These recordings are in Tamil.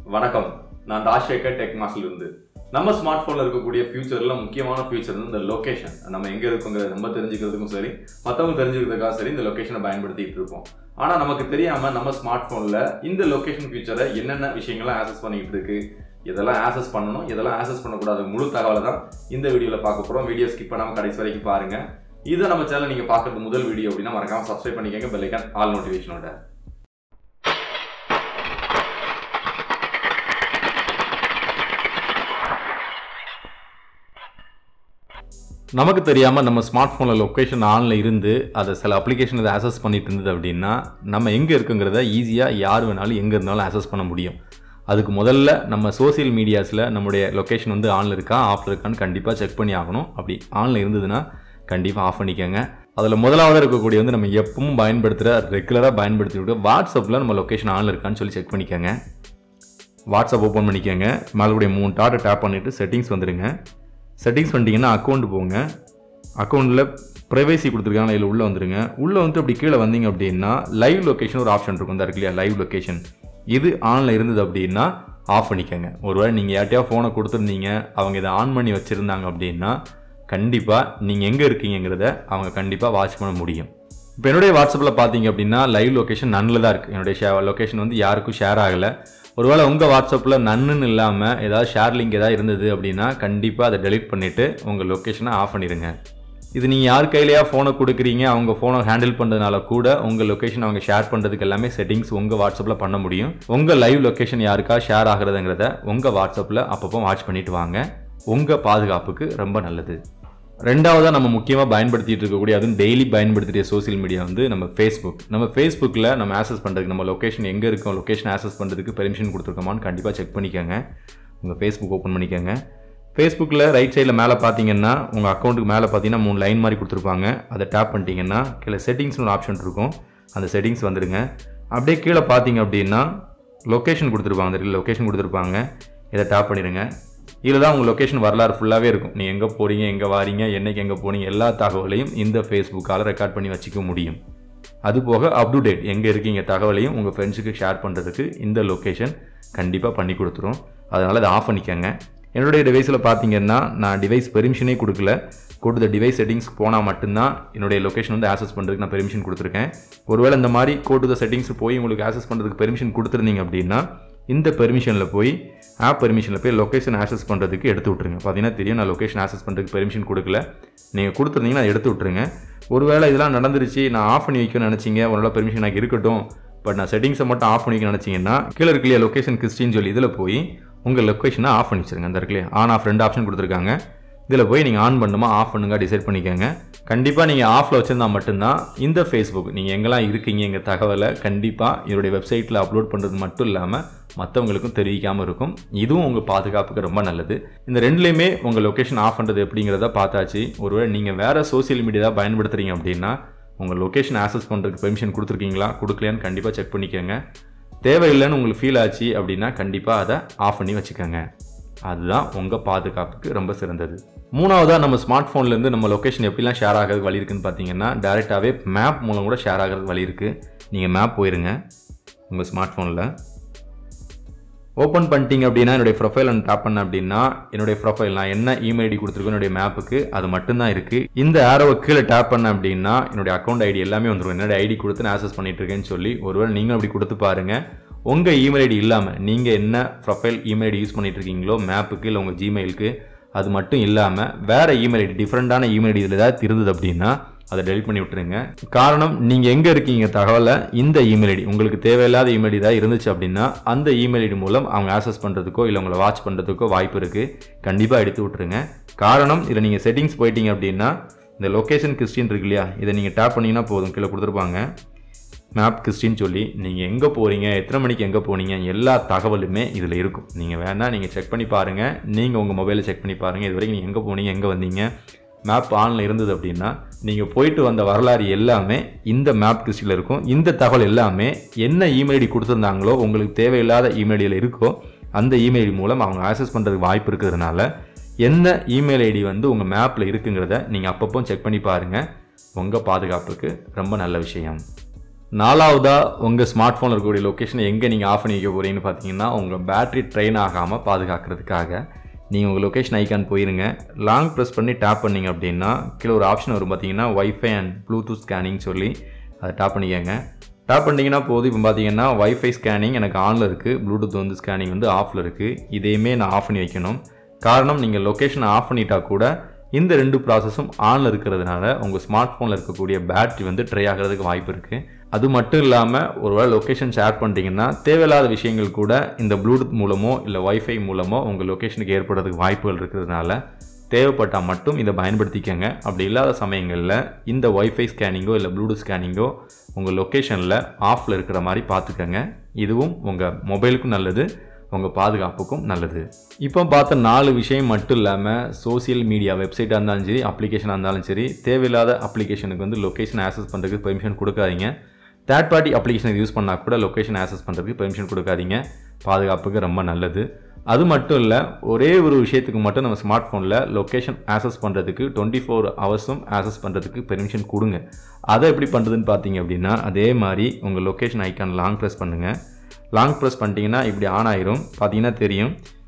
வணக்கம் நான் ராஜசேகர் டெக் மாஸ்ல இருந்து நம்ம ஸ்மார்ட் போன்ல இருக்கக்கூடிய ஃபியூச்சர்ல முக்கியமான ஃபியூச்சர் வந்து இந்த லொகேஷன் நம்ம எங்க இருக்கோங்கிறத நம்ம தெரிஞ்சுக்கிறதுக்கும் சரி மற்றவங்க தெரிஞ்சுக்கிறதுக்காக சரி இந்த லொகேஷனை பயன்படுத்திட்டு இருப்போம் ஆனா நமக்கு தெரியாம நம்ம ஸ்மார்ட் போன்ல இந்த லொகேஷன் ஃபியூச்சரை என்னென்ன விஷயங்கள்லாம் ஆக்சஸ் பண்ணிட்டு இருக்கு இதெல்லாம் ஆக்சஸ் பண்ணணும் இதெல்லாம் ஆக்சஸ் பண்ணக்கூடாது முழு தகவலை தான் இந்த வீடியோவில் பார்க்க போகிறோம் வீடியோ ஸ்கிப் பண்ணாமல் கடைசி வரைக்கும் பாருங்க இதை நம்ம சேனல் நீங்கள் பார்க்குறது முதல் வீடியோ அப்படின்னா மறக்காம சப்ஸ்கிரைப் பண்ணிக்கங்க பெல்லைக்கான் ஆல் நோட்டிஃபிகேஷனோட நமக்கு தெரியாமல் நம்ம ஸ்மார்ட் ஃபோனில் லொக்கேஷன் ஆனில் இருந்து அதை சில அப்ளிகேஷன் இதை ஆக்சஸ் பண்ணிட்டு இருந்தது அப்படின்னா நம்ம எங்கே இருக்குங்கிறத ஈஸியாக யார் வேணாலும் எங்கே இருந்தாலும் ஆக்சஸ் பண்ண முடியும் அதுக்கு முதல்ல நம்ம சோஷியல் மீடியாஸில் நம்முடைய லொக்கேஷன் வந்து ஆனில் இருக்கா ஆஃப்ல இருக்கான்னு கண்டிப்பாக செக் பண்ணி ஆகணும் அப்படி ஆனில் இருந்ததுன்னா கண்டிப்பாக ஆஃப் பண்ணிக்கோங்க அதில் முதலாவது இருக்கக்கூடிய வந்து நம்ம எப்பவும் பயன்படுத்துகிற ரெகுலராக பயன்படுத்திட்டு வாட்ஸ்அப்பில் நம்ம லொக்கேஷன் ஆனில் இருக்கான்னு சொல்லி செக் பண்ணிக்கோங்க வாட்ஸ்அப் ஓப்பன் பண்ணிக்கோங்க மேலக்கூடிய மூணு டாட்டை டேப் பண்ணிவிட்டு செட்டிங்ஸ் வந்துடுங்க செட்டிங்ஸ் பண்ணிட்டீங்கன்னா அக்கௌண்ட் போங்க அக்கௌண்ட்டில் ப்ரைவேசி கொடுத்துருக்காங்க இதில் உள்ளே வந்துருங்க உள்ளே வந்து அப்படி கீழே வந்தீங்க அப்படின்னா லைவ் லொக்கேஷன் ஒரு ஆப்ஷன் இருக்கும் இந்த இருக்கு இல்லையா லைவ் லொக்கேஷன் இது ஆனில் இருந்தது அப்படின்னா ஆஃப் பண்ணிக்கோங்க ஒருவேளை நீங்கள் யார்ட்டையா ஃபோனை கொடுத்துருந்தீங்க அவங்க இதை ஆன் பண்ணி வச்சுருந்தாங்க அப்படின்னா கண்டிப்பாக நீங்கள் எங்கே இருக்கீங்கிறத அவங்க கண்டிப்பாக வாட்ச் பண்ண முடியும் இப்போ என்னுடைய வாட்ஸ்அப்பில் பார்த்தீங்க அப்படின்னா லைவ் லொக்கேஷன் நன்னில் தான் இருக்குது என்னுடைய ஷே லொக்கேஷன் வந்து யாருக்கும் ஷேர் ஆகலை ஒருவேளை உங்கள் வாட்ஸ்அப்பில் நன்னுன்னு இல்லாமல் ஏதாவது ஷேர் லிங்க் ஏதாவது இருந்தது அப்படின்னா கண்டிப்பாக அதை டெலிட் பண்ணிவிட்டு உங்கள் லொக்கேஷனை ஆஃப் பண்ணிடுங்க இது நீங்கள் யார் கையிலையா ஃபோனை கொடுக்குறீங்க அவங்க ஃபோனை ஹேண்டில் பண்ணுறதுனால கூட உங்கள் லொக்கேஷன் அவங்க ஷேர் பண்ணுறதுக்கு எல்லாமே செட்டிங்ஸ் உங்கள் வாட்ஸ்அப்பில் பண்ண முடியும் உங்கள் லைவ் லொக்கேஷன் யாருக்கா ஷேர் ஆகுறதுங்கிறத உங்கள் வாட்ஸ்அப்பில் அப்பப்போ வாட்ச் பண்ணிட்டு வாங்க உங்கள் பாதுகாப்புக்கு ரொம்ப நல்லது ரெண்டாவதாக நம்ம முக்கியமாக பயன்படுத்திட்டு இருக்கக்கூடிய அதுவும் டெய்லி பயன்படுத்திய சோஷியல் மீடியா வந்து நம்ம ஃபேஸ்புக் நம்ம ஃபேஸ்புக்கில் நம்ம ஆக்சஸ் பண்ணுறதுக்கு நம்ம லொக்கேஷன் எங்கே இருக்கோம் லொக்கேஷன் ஆக்சஸ் பண்ணுறதுக்கு பெர்மிஷன் கொடுத்துருக்கோமான்னு கண்டிப்பாக செக் பண்ணிக்கோங்க உங்கள் ஃபேஸ்புக் ஓப்பன் பண்ணிக்கோங்க ஃபேஸ்புக்கில் ரைட் சைடில் மேலே பார்த்தீங்கன்னா உங்கள் அக்கௌண்ட்டுக்கு மேலே பார்த்தீங்கன்னா மூணு லைன் மாதிரி கொடுத்துருப்பாங்க அதை டேப் பண்ணிட்டீங்கன்னா கீழே செட்டிங்ஸ்னு ஒரு ஆப்ஷன் இருக்கும் அந்த செட்டிங்ஸ் வந்துடுங்க அப்படியே கீழே பார்த்தீங்க அப்படின்னா லொக்கேஷன் கொடுத்துருப்பாங்க அந்த லொக்கேஷன் கொடுத்துருப்பாங்க இதை டேப் பண்ணிடுங்க இதில் தான் உங்கள் லொக்கேஷன் வரலாறு ஃபுல்லாகவே இருக்கும் நீ எங்கே போகிறீங்க எங்கே வாரீங்க என்னைக்கு எங்கே போனீங்க எல்லா தகவலையும் இந்த ஃபேஸ்புக்கால் ரெக்கார்ட் பண்ணி வச்சுக்க முடியும் அது போக அப் டு டேட் எங்கே இருக்கீங்க தகவலையும் உங்கள் ஃப்ரெண்ட்ஸுக்கு ஷேர் பண்ணுறதுக்கு இந்த லொக்கேஷன் கண்டிப்பாக பண்ணி கொடுத்துரும் அதனால் அதை ஆஃப் பண்ணிக்கோங்க என்னுடைய டிவைஸில் பார்த்தீங்கன்னா நான் டிவைஸ் பெர்மிஷனே கொடுக்கல கொடுத்த டிவைஸ் செட்டிங்ஸ் போனால் மட்டும்தான் என்னுடைய லொக்கேஷன் வந்து ஆக்சஸ் பண்ணுறதுக்கு நான் பெர்மிஷன் கொடுத்துருக்கேன் ஒருவேளை இந்த மாதிரி கோட்டு செட்டிங்ஸ் போய் உங்களுக்கு ஆக்சஸ் பண்ணுறதுக்கு பெர்மிஷன் கொடுத்துருந்தீங்க அப்படின்னா இந்த பெர்மிஷனில் போய் ஆப் பெர்மிஷனில் போய் லொக்கேஷன் ஆக்சஸ் பண்ணுறதுக்கு எடுத்து விட்ருங்க பார்த்தீங்கன்னா தெரியும் நான் லொக்கேஷன் ஆக்சஸ் பண்ணுறதுக்கு பெர்மிஷன் கொடுக்கல நீங்கள் கொடுத்துருந்தீங்கன்னா அதை எடுத்து விட்ருங்க ஒருவேளை இதெல்லாம் நடந்துருச்சு நான் ஆஃப் பண்ணி வைக்கணும்னு நினச்சிங்க ஒரு பெர்மிஷன் எனக்கு இருக்கட்டும் பட் நான் செட்டிங்ஸை மட்டும் ஆஃப் பண்ணிக்க நினச்சிங்கன்னா கீழே இருக்கு இல்லையா லொக்கேஷன் கிறிஸ்டின்னு சொல்லி இதில் போய் உங்கள் லொக்கேஷனை ஆஃப் பண்ணி வச்சுருங்க அந்த இருக்கு இல்லையா ஆன் ஆஃப் ரெண்டு ஆப்ஷன் கொடுத்துருக்காங்க இதில் போய் நீங்கள் ஆன் பண்ணுமா ஆஃப் பண்ணுங்க டிசைட் பண்ணிக்கோங்க கண்டிப்பாக நீங்கள் ஆஃபில் வச்சுருந்தா மட்டும்தான் இந்த ஃபேஸ்புக் நீங்கள் எங்கெல்லாம் இருக்கீங்க எங்கள் தகவலை கண்டிப்பாக என்னுடைய வெப்சைட்டில் அப்லோட் பண்ணுறது மட்டும் இல்லாமல் மற்றவங்களுக்கும் தெரிவிக்காமல் இருக்கும் இதுவும் உங்கள் பாதுகாப்புக்கு ரொம்ப நல்லது இந்த ரெண்டுலேயுமே உங்கள் லொக்கேஷன் ஆஃப் பண்ணுறது எப்படிங்கிறத பார்த்தாச்சு ஒருவேளை நீங்கள் வேறு சோஷியல் மீடியா தான் பயன்படுத்துகிறீங்க அப்படின்னா உங்கள் லொக்கேஷன் ஆக்சஸ் பண்ணுறதுக்கு பெர்மிஷன் கொடுத்துருக்கீங்களா கொடுக்கலையான்னு கண்டிப்பாக செக் பண்ணிக்கோங்க தேவையில்லைன்னு உங்களுக்கு ஃபீல் ஆச்சு அப்படின்னா கண்டிப்பாக அதை ஆஃப் பண்ணி வச்சுக்கோங்க அதுதான் உங்கள் பாதுகாப்புக்கு ரொம்ப சிறந்தது மூணாவதாக நம்ம ஸ்மார்ட் ஃபோன்லேருந்து நம்ம லொக்கேஷன் எப்படிலாம் ஷேர் ஆகிறதுக்கு வழி இருக்குன்னு பார்த்தீங்கன்னா டேரெக்டாகவே மேப் மூலம் கூட ஷேர் ஆகிறதுக்கு வழி இருக்குது நீங்கள் மேப் போயிருங்க உங்கள் ஸ்மார்ட் ஃபோனில் ஓப்பன் பண்ணிட்டீங்க அப்படின்னா என்னுடைய ப்ரொஃபைல் நான் டேப் பண்ண அப்படின்னா என்னுடைய ப்ரொஃபைல் நான் என்ன இமெயில் ஐடி கொடுத்துருக்கோம் என்னுடைய மேப்புக்கு அது மட்டும்தான் இருக்குது இந்த ஆரோவை கீழே டேப் பண்ண அப்படின்னா என்னுடைய அக்கௌண்ட் ஐடி எல்லாமே வந்துடும் என்னுடைய ஐடி கொடுத்து நான் ஆக்சஸ் பண்ணிட்டு இருக்கேன்னு சொல்லி ஒருவேளை நீங்களும் அப்படி கொடுத்து பாருங்கள் உங்கள் இமெயில் ஐடி இல்லாமல் நீங்கள் என்ன ப்ரொஃபைல் இமெயில் ஐடி யூஸ் பண்ணிட்டு இருக்கீங்களோ மேப்புக்கு இல்லை உங்கள் ஜிமெயிலுக்கு அது மட்டும் இல்லாமல் வேறு இமெயில் ஐடி டிஃப்ரெண்ட்டான இமெயில் ஐடி இதில் ஏதாவது இருந்தது அப்படின்னா அதை டெலிட் பண்ணி விட்டுருங்க காரணம் நீங்கள் எங்கே இருக்கீங்க தகவலை இந்த இமெயில் ஐடி உங்களுக்கு தேவையில்லாத இமெயில் ஐடி ஏதாவது இருந்துச்சு அப்படின்னா அந்த இமெயில் ஐடி மூலம் அவங்க ஆக்சஸ் பண்ணுறதுக்கோ இல்லை உங்களை வாட்ச் பண்ணுறதுக்கோ வாய்ப்பு இருக்குது கண்டிப்பாக எடுத்து விட்டுருங்க காரணம் இதில் நீங்கள் செட்டிங்ஸ் போயிட்டீங்க அப்படின்னா இந்த லொக்கேஷன் கிறிஸ்டின் இருக்கு இல்லையா இதை நீங்கள் டேப் பண்ணிங்கன்னா போதும் கீழே கொடுத்துருப்பாங்க மேப் கிறிஸ்டின்னு சொல்லி நீங்கள் எங்கே போகிறீங்க எத்தனை மணிக்கு எங்கே போனீங்க எல்லா தகவலுமே இதில் இருக்கும் நீங்கள் வேணால் நீங்கள் செக் பண்ணி பாருங்கள் நீங்கள் உங்கள் மொபைலில் செக் பண்ணி பாருங்கள் இது வரைக்கும் நீங்கள் எங்கே போனீங்க எங்கே வந்தீங்க மேப் ஆனில் இருந்தது அப்படின்னா நீங்கள் போயிட்டு வந்த வரலாறு எல்லாமே இந்த மேப் கிறிஸ்டியில் இருக்கும் இந்த தகவல் எல்லாமே என்ன இமெயில் ஐடி கொடுத்துருந்தாங்களோ உங்களுக்கு தேவையில்லாத இமெயில் ஐடியில் இருக்கோ அந்த இமெயில் ஐடி மூலம் அவங்க ஆக்சஸ் பண்ணுறதுக்கு வாய்ப்பு இருக்கிறதுனால என்ன இமெயில் ஐடி வந்து உங்கள் மேப்பில் இருக்குங்கிறத நீங்கள் அப்பப்போ செக் பண்ணி பாருங்கள் உங்கள் பாதுகாப்புக்கு ரொம்ப நல்ல விஷயம் நாலாவதாக உங்கள் ஸ்மார்ட் ஃபோனில் இருக்கக்கூடிய லொக்கேஷனை எங்கே நீங்கள் ஆஃப் பண்ணி வைக்க போகிறீங்கன்னு பார்த்தீங்கன்னா உங்கள் பேட்டரி ட்ரெயின் ஆகாமல் பாதுகாக்கிறதுக்காக நீங்கள் உங்கள் லொக்கேஷன் ஐக்கான் போயிருங்க லாங் ப்ரெஸ் பண்ணி டேப் பண்ணீங்க அப்படின்னா கீழே ஒரு ஆப்ஷன் வரும் பார்த்தீங்கன்னா வைஃபை அண்ட் ப்ளூடூத் ஸ்கேனிங் சொல்லி அதை டேப் பண்ணிக்கோங்க டேப் பண்ணிங்கன்னா போதும் இப்போ பார்த்தீங்கன்னா வைஃபை ஸ்கேனிங் எனக்கு ஆனில் இருக்குது ப்ளூடூத் வந்து ஸ்கேனிங் வந்து ஆஃபில் இருக்குது இதையுமே நான் ஆஃப் பண்ணி வைக்கணும் காரணம் நீங்கள் லொக்கேஷனை ஆஃப் பண்ணிட்டா கூட இந்த ரெண்டு ப்ராசஸும் ஆனில் இருக்கிறதுனால உங்கள் ஸ்மார்ட் ஃபோனில் இருக்கக்கூடிய பேட்டரி வந்து ட்ரை ஆகிறதுக்கு வாய்ப்பு இருக்குது அது மட்டும் இல்லாமல் ஒருவேளை லொக்கேஷன் ஷேர் பண்ணிட்டீங்கன்னா தேவையில்லாத விஷயங்கள் கூட இந்த ப்ளூடூத் மூலமோ இல்லை வைஃபை மூலமோ உங்கள் லொக்கேஷனுக்கு ஏற்படுறதுக்கு வாய்ப்புகள் இருக்கிறதுனால தேவைப்பட்டால் மட்டும் இதை பயன்படுத்திக்கங்க அப்படி இல்லாத சமயங்களில் இந்த வைஃபை ஸ்கேனிங்கோ இல்லை ப்ளூடூத் ஸ்கேனிங்கோ உங்கள் லொக்கேஷனில் ஆஃபில் இருக்கிற மாதிரி பார்த்துக்கங்க இதுவும் உங்கள் மொபைலுக்கும் நல்லது உங்கள் பாதுகாப்புக்கும் நல்லது இப்போ பார்த்த நாலு விஷயம் மட்டும் இல்லாமல் சோசியல் மீடியா வெப்சைட்டாக இருந்தாலும் சரி அப்ளிகேஷனாக இருந்தாலும் சரி தேவையில்லாத அப்ளிகேஷனுக்கு வந்து லொக்கேஷன் ஆக்சஸ் பண்ணுறதுக்கு பெர்மிஷன் கொடுக்காதீங்க தேர்ட் பார்ட்டி அப்ளிகேஷனை யூஸ் பண்ணால் கூட லொக்கேஷன் ஆக்சஸ் பண்ணுறதுக்கு பெர்மிஷன் கொடுக்காதீங்க பாதுகாப்புக்கு ரொம்ப நல்லது அது மட்டும் இல்லை ஒரே ஒரு விஷயத்துக்கு மட்டும் நம்ம ஸ்மார்ட் ஃபோனில் லொக்கேஷன் ஆக்சஸ் பண்ணுறதுக்கு டுவெண்ட்டி ஃபோர் ஹவர்ஸும் ஆக்சஸ் பண்ணுறதுக்கு பெர்மிஷன் கொடுங்க அதை எப்படி பண்ணுறதுன்னு பார்த்தீங்க அப்படின்னா அதே மாதிரி உங்கள் லொக்கேஷன் ஐக்கான் லாங் ப்ரெஸ் பண்ணுங்கள் லாங் ப்ரெஸ் பண்ணிட்டீங்கன்னா இப்படி ஆன் ஆயிரும் பார்த்தீங்கன்னா தெரியும்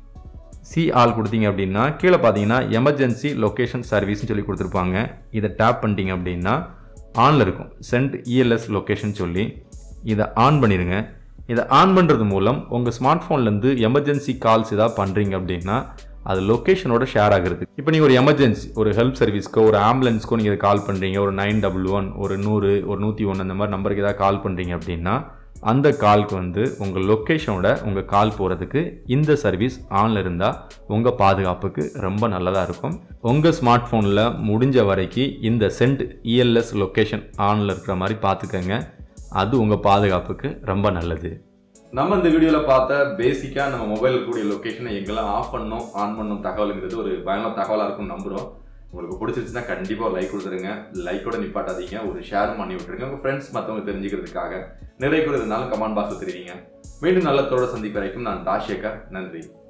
சி ஆல் கொடுத்தீங்க அப்படின்னா கீழே பார்த்தீங்கன்னா எமர்ஜென்சி லொக்கேஷன் சர்வீஸ்னு சொல்லி கொடுத்துருப்பாங்க இதை டேப் பண்ணிட்டீங்க அப்படின்னா ஆனில் இருக்கும் சென்ட் இஎல்எஸ் லொக்கேஷன் சொல்லி இதை ஆன் பண்ணிடுங்க இதை ஆன் பண்ணுறது மூலம் உங்கள் ஸ்மார்ட் ஃபோன்லேருந்து எமர்ஜென்சி கால்ஸ் ஏதாவது பண்ணுறீங்க அப்படின்னா அது லொக்கேஷனோட ஷேர் ஆகுறது இப்போ நீங்கள் ஒரு எமர்ஜென்சி ஒரு ஹெல்ப் சர்வீஸ்க்கோ ஒரு ஆம்புலன்ஸ்க்கோ நீங்கள் கால் பண்ணுறீங்க ஒரு நைன் டபுள் ஒன் ஒரு நூறு ஒரு நூற்றி ஒன்று அந்த மாதிரி நம்பருக்கு ஏதாவது கால் பண்ணுறீங்க அப்படின்னா அந்த கால்க்கு வந்து உங்கள் லொக்கேஷனோட உங்கள் கால் போகிறதுக்கு இந்த சர்வீஸ் ஆனில் இருந்தால் உங்கள் பாதுகாப்புக்கு ரொம்ப நல்லதாக இருக்கும் உங்கள் ஸ்மார்ட் ஃபோனில் முடிஞ்ச வரைக்கும் இந்த சென்ட் இஎல்எஸ் லொக்கேஷன் ஆனில் இருக்கிற மாதிரி பார்த்துக்கங்க அது உங்கள் பாதுகாப்புக்கு ரொம்ப நல்லது நம்ம இந்த வீடியோவில் பார்த்த பேசிக்காக நம்ம மொபைலில் கூடிய லொக்கேஷனை எங்கெல்லாம் ஆஃப் பண்ணணும் ஆன் பண்ணணும் தகவலுங்கிறது ஒரு பயனுள்ள தகவலாக இருக்கும்னு நம்புகிறோம் உங்களுக்கு பிடிச்சிருச்சுன்னா கண்டிப்பாக லைக் கொடுத்துருங்க லைக்கோட நிப்பாட்டாதீங்க ஒரு ஷேரும் பண்ணி விட்டுருங்க உங்கள் ஃப்ரெண்ட்ஸ் மற்றவங்க தெரிஞ்சுக்கிறதுக்காக நிறைய பேர் இருந்தாலும் கமெண்ட் பாக்ஸில் தெரிவிங்க மீண்டும் நல்லத்தோட சந்திப்பு வரைக்கும் நான் தாஷேகர் நன்றி